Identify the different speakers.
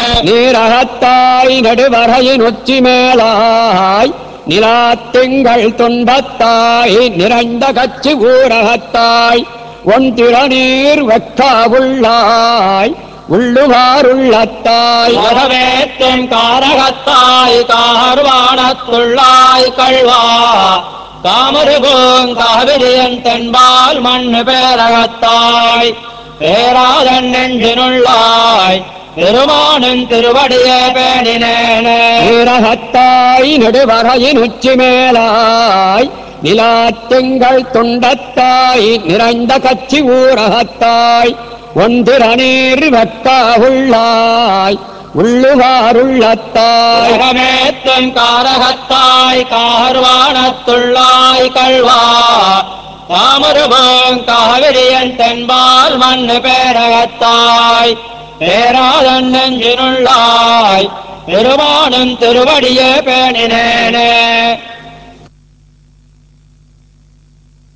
Speaker 1: நீரகத்தாய் நடுவரையின் உச்சி மேலாய் நிலாத்திங்கள் துன்பத்தாய் நிறைந்த கச்சி ஊரகத்தாய் ஒன் திறநீர் வெக்காவுள்ளாய் உள்ளுவாருள்ளத்தாய்
Speaker 2: உலகவேத்தும் காரகத்தாய் கார்வானத்துள்ளாய் கழ்வா காமருபூங் காவிரியன் தென்பால் மண்ணு பேரகத்தாய் பேராதன் நெஞ்சினுள்ளாய் பெருமானின் திருவடியே பேணினேனே
Speaker 1: நீரகத்தாய் நடுவரையின் உச்சி மேலாய் நிலாத்திங்கள் துண்டத்தாய் நிறைந்த கச்சி ஊரகத்தாய் ஒன்றிரநீர் வெக்காவுள்ளாய் உள்ளுவாருள்ளத்தாய்
Speaker 2: உலகமேத்தும் காரகத்தாய் கார்வானத்துள்ளாய் கழ்வா தாமருபூங் காவிரியன் தென்பால் மண்ணு பேரகத்தாய் பேராதன் நெஞ்சினுள்ளாய் பெருமானும் திருவடியே பேணினேனே